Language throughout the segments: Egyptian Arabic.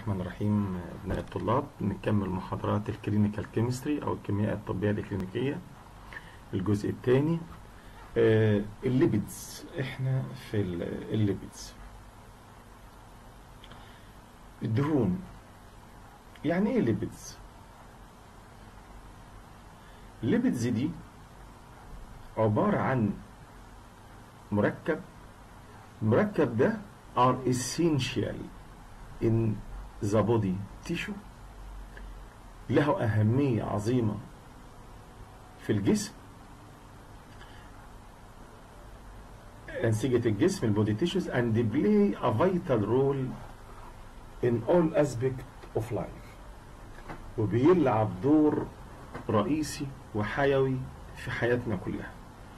الرحمن الرحيم أبناء الطلاب نكمل محاضرات الكلينيكال كيمستري أو الكيمياء الطبية الإكلينيكية الجزء الثاني آه الليبيدز احنا في ال- الليبيدز الدهون يعني ايه ليبيدز الليبيدز دي عبارة عن مركب المركب ده are essential in the body tissue له أهمية عظيمة في الجسم أنسجة الجسم البودي tissues and they play a vital role in all aspect of life وبيلعب دور رئيسي وحيوي في حياتنا كلها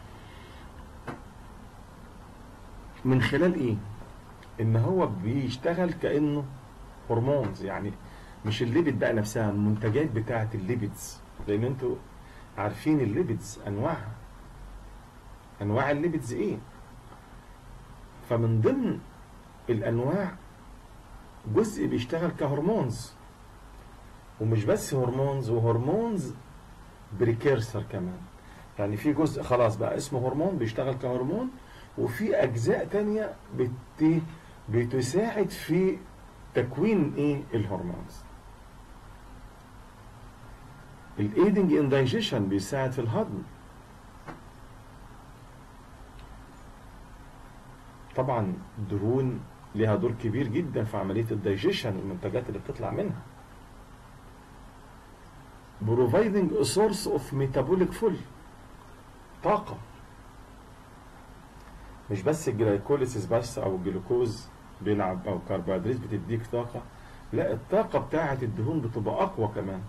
من خلال ايه ان هو بيشتغل كانه هرمونز يعني مش الليبيد بقى نفسها المنتجات بتاعه الليبيدز لان انتوا عارفين الليبيدز انواعها انواع الليبيدز ايه فمن ضمن الانواع جزء بيشتغل كهرمونز ومش بس هرمونز وهرمونز بريكيرسر كمان يعني في جزء خلاص بقى اسمه هرمون بيشتغل كهرمون وفي اجزاء تانية بت بتساعد في تكوين ايه الهرمونز الايدنج ان دايجيشن بيساعد في الهضم طبعا الدهون ليها دور كبير جدا في عملية الدايجيشن والمنتجات اللي بتطلع منها providing a source of metabolic full طاقة مش بس الجلايكوليسيس بس او الجلوكوز بيلعب او كربوهيدرات بتديك طاقة لا الطاقة بتاعة الدهون بتبقى اقوى كمان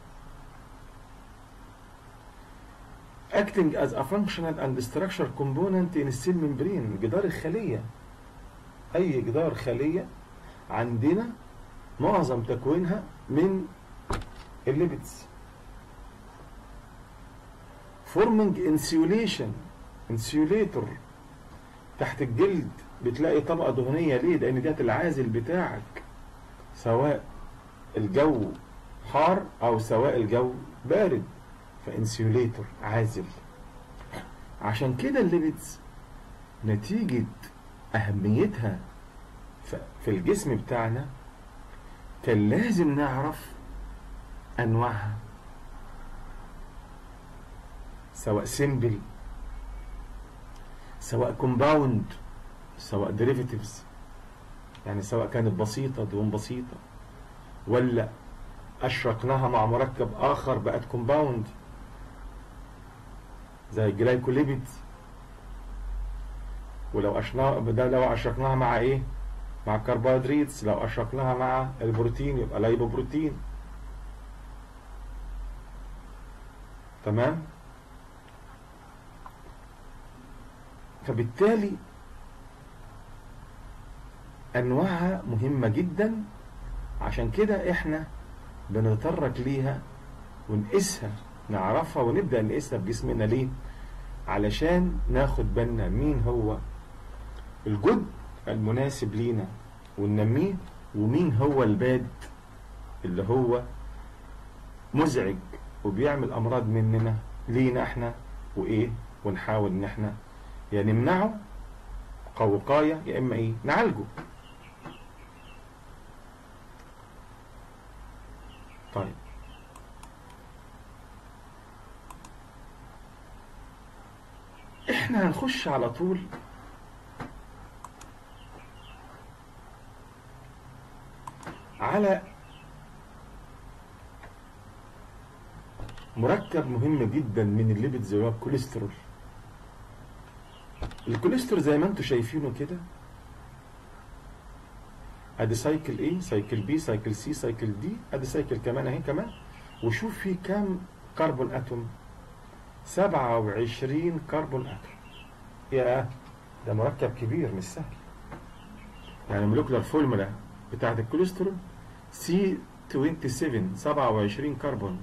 acting as a functional and structure component in cell membrane جدار الخلية اي جدار خلية عندنا معظم تكوينها من الليبيدز forming insulation insulator تحت الجلد بتلاقي طبقة دهنية ليه؟ لأن ديت العازل بتاعك سواء الجو حار أو سواء الجو بارد فانسيوليتور عازل عشان كده الليبيدز نتيجة أهميتها ف- في الجسم بتاعنا كان لازم نعرف أنواعها سواء سيمبل سواء كومباوند سواء ديريفيتيفز يعني سواء كانت بسيطة دهون بسيطة ولا أشركناها مع مركب آخر بقت كومباوند زي الجلايكوليبيد ولو أشنا ده لو أشركناها مع إيه؟ مع الكربوهيدرات لو أشركناها مع البروتين يبقى لايبوبروتين تمام؟ فبالتالي انواعها مهمه جدا عشان كده احنا بنتطرق ليها ونقيسها نعرفها ونبدا نقيسها بجسمنا ليه علشان ناخد بالنا مين هو الجد المناسب لينا وننميه ومين هو الباد اللي هو مزعج وبيعمل امراض مننا لينا احنا وايه ونحاول ان احنا يا نمنعه كوقاية يا إما إيه نعالجه طيب إحنا هنخش على طول على مركب مهم جدا من الليبيدز اللي هو الكوليسترول الكوليسترول زي ما انتم شايفينه كده ادي سايكل ايه سايكل بي سايكل سي سايكل دي ادي سايكل كمان اهي كمان وشوف في كام كربون اتوم 27 كربون اتوم يا ده مركب كبير مش سهل يعني المولكيولار فورمولا بتاعت الكوليسترول سي 27 27 كربون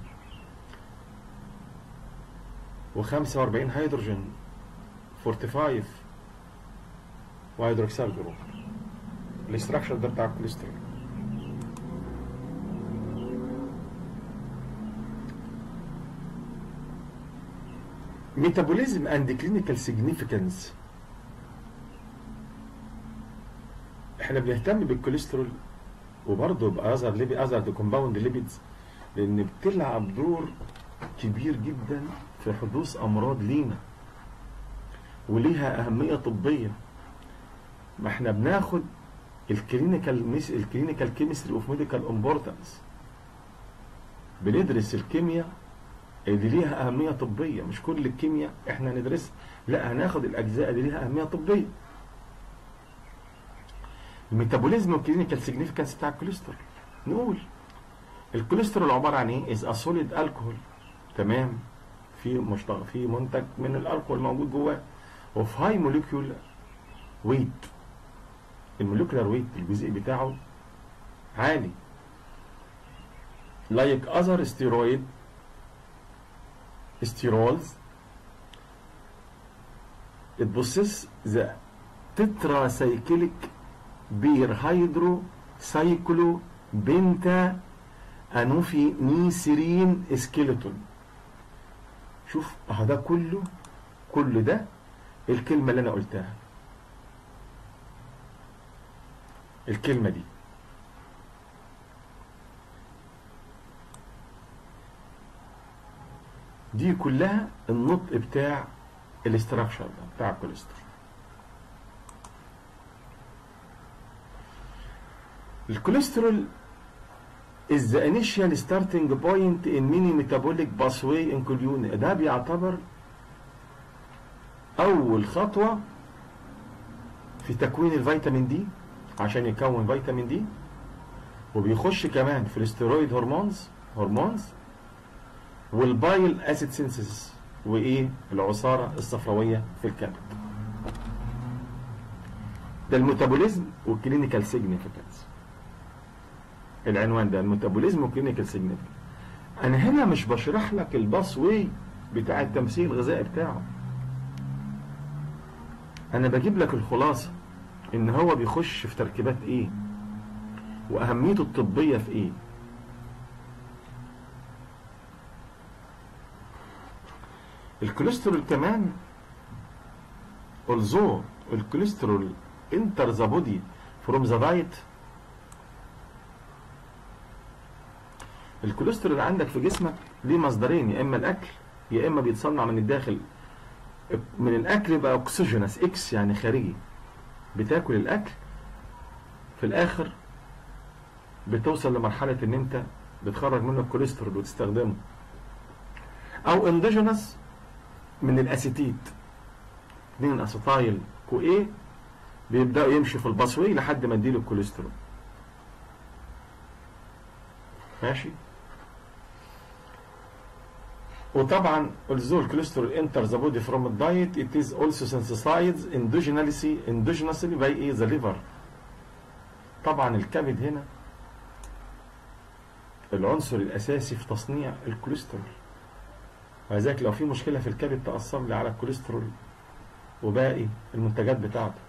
و45 هيدروجين 45 وهيدروكسيل جروب الاستراكشر ده بتاع الكوليسترول metabolism and clinical significance احنا بنهتم بالكوليسترول وبرضه باذر ليبي اذر كومباوند ليبيدز لان بتلعب دور كبير جدا في حدوث امراض لينا وليها اهميه طبيه ما احنا بناخد الكلينيكال ميس الكلينيكال كيمستري اوف ميديكال امبورتنس بندرس الكيمياء اللي ليها اهميه طبيه مش كل الكيمياء احنا ندرسها لا هناخد الاجزاء اللي ليها اهميه طبيه الميتابوليزم والكلينيكال سيجنيفيكانس بتاع الكوليسترول نقول الكوليسترول عباره عن ايه؟ از سوليد الكحول تمام في مشتق في منتج من الالكحول موجود جواه وفي هاي موليكيول ويت الموليكولار ويت الجزء بتاعه عالي like other steroid sterols it possesses the tetracyclic بير هيدرو سايكلو بنتا انوفي نيسرين سكيلتون شوف اهو ده كله كل ده الكلمه اللي انا قلتها الكلمه دي دي كلها النطق بتاع الاستراكشر ده بتاع الكوليسترول الكوليسترول is the initial starting point in many metabolic pathway including ده بيعتبر أول خطوة في تكوين الفيتامين دي عشان يكون فيتامين دي وبيخش كمان في الاسترويد هرمونز هرمونز والبايل اسيد سينثيسيس وايه العصاره الصفراويه في الكبد ده الميتابوليزم والكلينيكال سيجنيفيكانس العنوان ده الميتابوليزم والكلينيكال سيجنيفيكانس انا هنا مش بشرح لك الباس واي بتاع التمثيل الغذائي بتاعه انا بجيب لك الخلاصه ان هو بيخش في تركيبات ايه واهميته الطبيه في ايه الكوليسترول كمان although الكوليسترول enter the body from the diet الكوليسترول عندك في جسمك ليه مصدرين يا اما الاكل يا اما بيتصنع من الداخل من الاكل يبقى اكسجينس اكس يعني خارجي بتاكل الاكل في الاخر بتوصل لمرحله ان انت بتخرج منه الكوليسترول وتستخدمه او اندوجينس من الاسيتيت اثنين اسيتايل كو ايه بيبداوا يمشي في الباسوي لحد ما اديله الكوليسترول ماشي وطبعا although الكوليسترول enter the body from the diet it is also synthesized endogenously endogenously by ايه the liver طبعا الكبد هنا العنصر الاساسي في تصنيع الكوليسترول ولذلك لو في مشكله في الكبد تاثر لي على الكوليسترول وباقي المنتجات بتاعته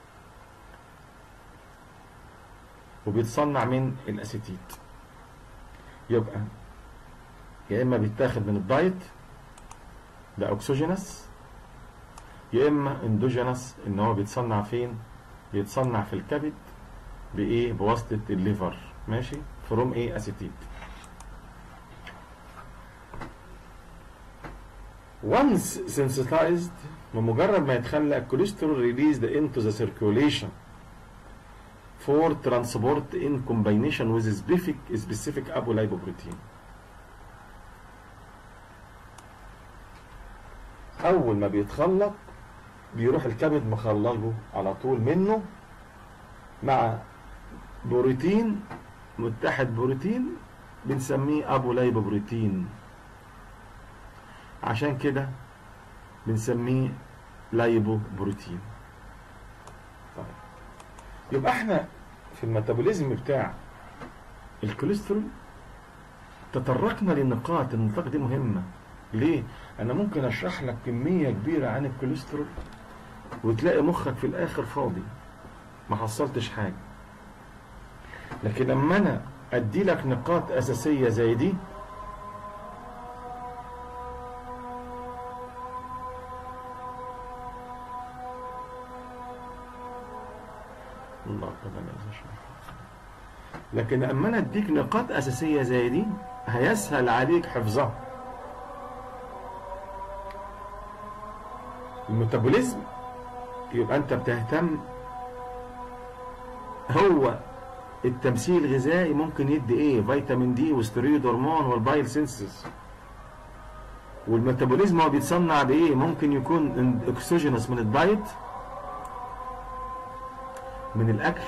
وبيتصنع من الاسيتيت يبقى يا اما بيتاخد من الدايت ده اكسوجينس يا اما اندوجينس ان هو بيتصنع فين بيتصنع في الكبد بايه بواسطه الليفر ماشي فروم ايه اسيتيت once sensitized بمجرد ما يتخلق الكوليسترول released into the circulation for transport in combination with specific specific apolipoprotein اول ما بيتخلط بيروح الكبد مخلله على طول منه مع بروتين متحد بروتين بنسميه ابولايبوبروتين عشان كده بنسميه لايبو بروتين طيب يبقى احنا في الميتابوليزم بتاع الكوليسترول تطرقنا لنقاط النقاط دي مهمة ليه؟ أنا ممكن أشرح لك كمية كبيرة عن الكوليسترول وتلاقي مخك في الآخر فاضي ما حصلتش حاجة لكن لما أنا أدي لك نقاط أساسية زي دي لكن اما انا اديك نقاط اساسيه زي دي هيسهل عليك حفظها الميتابوليزم يبقى انت بتهتم هو التمثيل الغذائي ممكن يدي ايه فيتامين دي وستيرويد هرمون والبايل سينسز والميتابوليزم هو بيتصنع بايه ممكن يكون اكسوجينس من الدايت من الاكل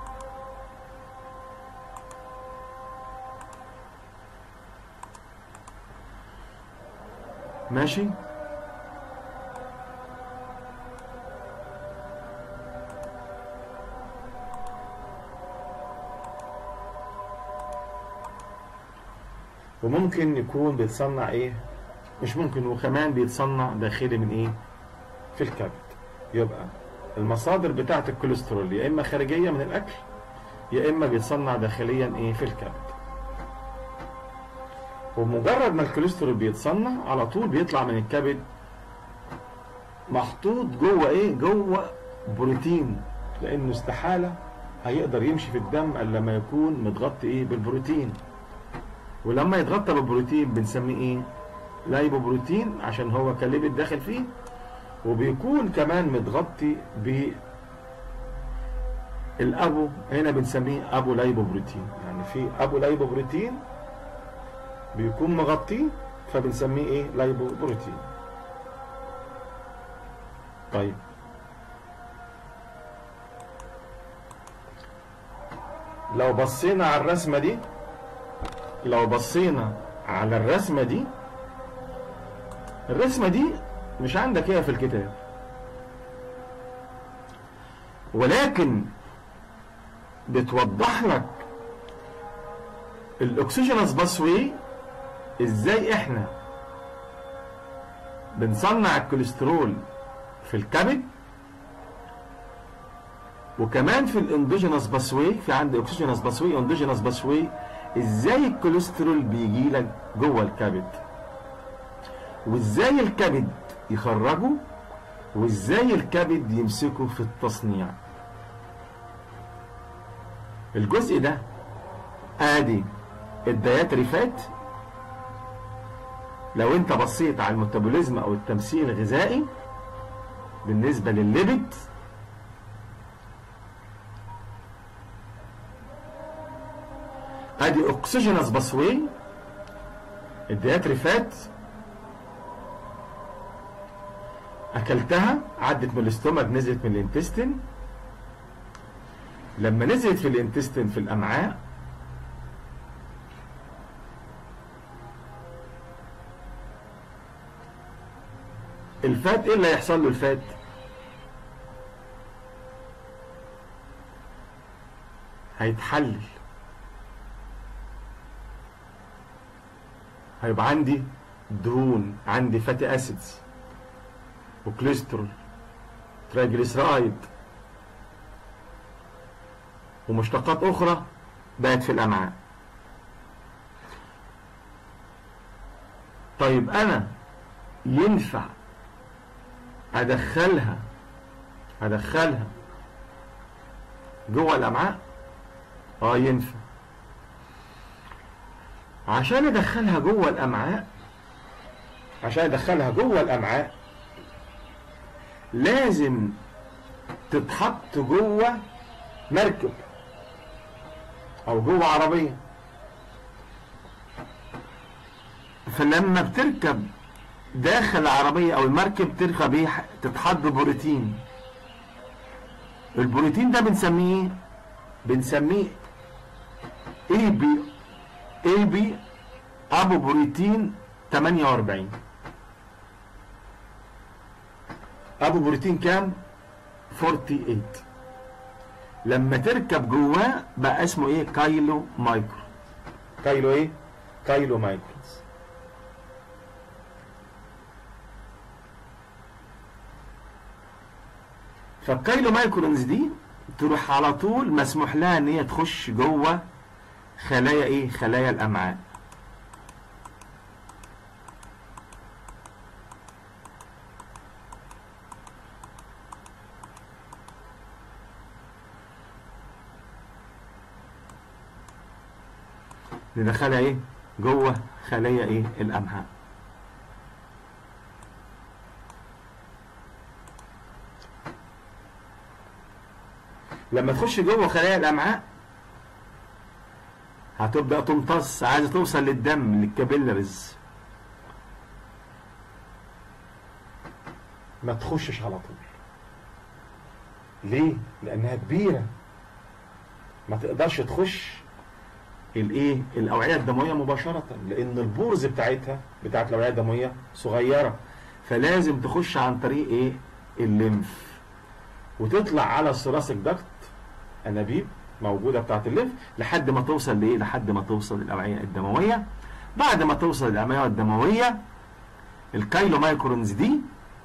ماشي وممكن يكون بيتصنع ايه مش ممكن وكمان بيتصنع داخلي من ايه في الكبد يبقى المصادر بتاعه الكوليسترول يا اما خارجيه من الاكل يا اما بيتصنع داخليا ايه في الكبد ومجرد ما الكوليسترول بيتصنع على طول بيطلع من الكبد محطوط جوه ايه جوه بروتين لانه استحاله هيقدر يمشي في الدم الا لما يكون متغطي ايه بالبروتين ولما يتغطى بالبروتين بنسميه ايه لايبوبروتين عشان هو كليبت داخل فيه وبيكون كمان متغطي ب الابو هنا بنسميه ابو لايبوبروتين يعني في ابو لايبوبروتين بيكون مغطيه فبنسميه ايه لايبوبروتين طيب لو بصينا على الرسمه دي لو بصينا على الرسمه دي الرسمه دي مش عندك هي في الكتاب ولكن بتوضح لك الاكسجينس باسوي ازاي احنا بنصنع الكوليسترول في الكبد وكمان في الاندوجينس باسوي في عندي اكسجينس باسوي اندوجينس باسوي ازاي الكوليسترول بيجي لك جوه الكبد وازاي الكبد يخرجه وازاي الكبد يمسكه في التصنيع الجزء ده ادي الدياتري فات لو انت بصيت على الميتابوليزم او التمثيل الغذائي بالنسبة للليبيد ادي اكسجينس باسوي الدياتري فات اكلتها عدت من الاستومك نزلت من الانتستين لما نزلت في الانتستين في الامعاء الفات ايه اللي هيحصل له الفات هيتحلل هيبقى عندي دهون عندي فاتي اسيدز وكوليسترول ترايجليسرايد ومشتقات اخرى بقت في الامعاء طيب انا ينفع ادخلها ادخلها جوه الامعاء اه ينفع عشان ادخلها جوه الامعاء عشان ادخلها جوه الامعاء لازم تتحط جوه مركب او جوه عربيه فلما بتركب داخل العربيه او المركب تركب ايه تتحط بروتين البروتين ده بنسميه بنسميه اي بي اي بي ابو بروتين 48 ابو بروتين كام 48 لما تركب جواه بقى اسمه ايه كايلو مايكرو كايلو ايه كايلو مايكرونز فالكايلو مايكرونز دي تروح على طول مسموح لها ان هي تخش جوه خلايا ايه خلايا الامعاء ندخلها ايه جوه خلية ايه الامعاء لما تخش جوه خلايا الامعاء هتبدا تمتص عايزه توصل للدم للكابيلاريز ما تخشش على طول ليه لانها كبيره ما تقدرش تخش الايه الاوعيه الدمويه مباشره لان البورز بتاعتها بتاعت الاوعيه الدمويه صغيره فلازم تخش عن طريق ايه الليمف وتطلع على الثراسك داكت انابيب موجوده بتاعت الليمف لحد ما توصل لايه لحد ما توصل للاوعيه الدمويه بعد ما توصل للاوعيه الدمويه الكايلو مايكرونز دي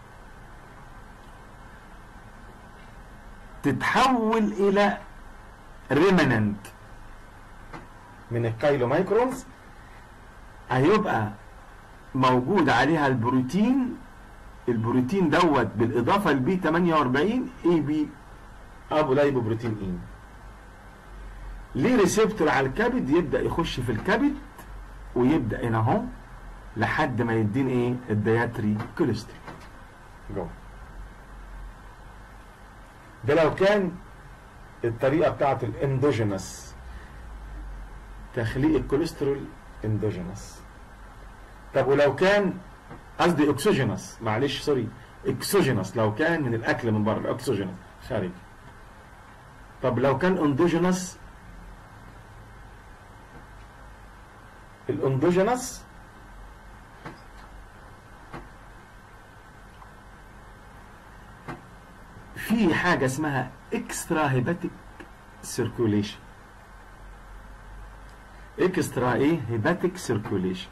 تتحول الى ريمننت من الكايلو مايكرونز هيبقى موجود عليها البروتين البروتين دوت بالاضافه لبي 48 اي بي ابو لايبو بروتين اي ليه ريسبتور على الكبد يبدا يخش في الكبد ويبدا هنا اهو لحد ما يدين ايه الدياتري كوليسترول جوه ده لو كان الطريقه بتاعت الاندوجينس تخليق الكوليسترول اندوجينس طب ولو كان قصدي اكسوجينس معلش سوري اكسوجينس لو كان من الاكل من بره اكسوجينس خارجي طب لو كان اندوجينس الاندوجينس في حاجة اسمها اكسترا هيباتيك سيركوليشن اكسترا ايه هيباتيك سيركوليشن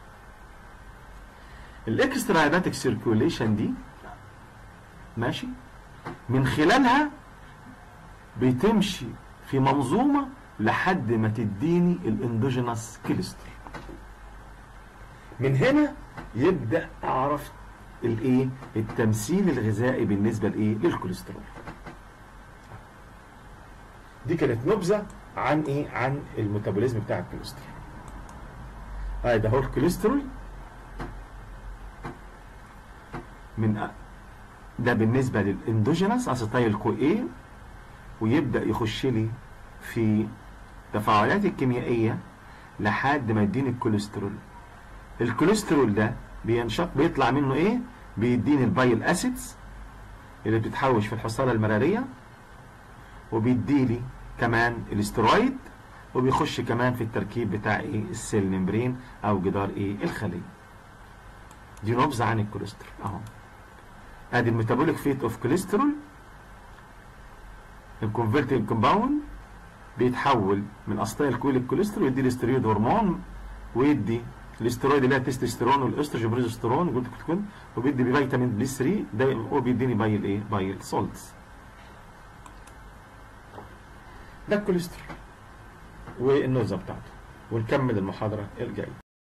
الاكسترا هيباتيك سيركوليشن دي ماشي من خلالها بتمشي في منظومة لحد ما تديني الاندوجينس كوليسترول من هنا يبدأ اعرف الايه التمثيل الغذائي بالنسبة لايه للكوليسترول دي كانت نبذة عن ايه عن الميتابوليزم بتاع الكوليسترول هاي ده هو الكوليسترول من ده بالنسبة للاندوجينس اسيتايل كو ايه ويبدأ يخش لي في تفاعلات الكيميائية لحد ما يديني الكوليسترول الكوليسترول ده بينشق بيطلع منه ايه بيديني البايل اسيدز اللي بتتحوش في الحصالة المرارية وبيديلي كمان الاسترويد وبيخش كمان في التركيب بتاع ايه السيل ممبرين او جدار ايه الخلية دي نبذة عن الكوليسترول اهو ادي الميتابوليك فيت اوف كوليسترول الكونفرتنج كومباوند بيتحول من اسطيل كويل الكوليسترول ويدي الاسترويد هرمون ويدي الاسترويد اللي هي التستوستيرون والاستروجين بروجسترون قلت كنت وبيدي فيتامين بي 3 ده هو بيديني بايل ايه بايل سولتس ده الكوليسترول والنوزه بتاعته ونكمل المحاضره الجايه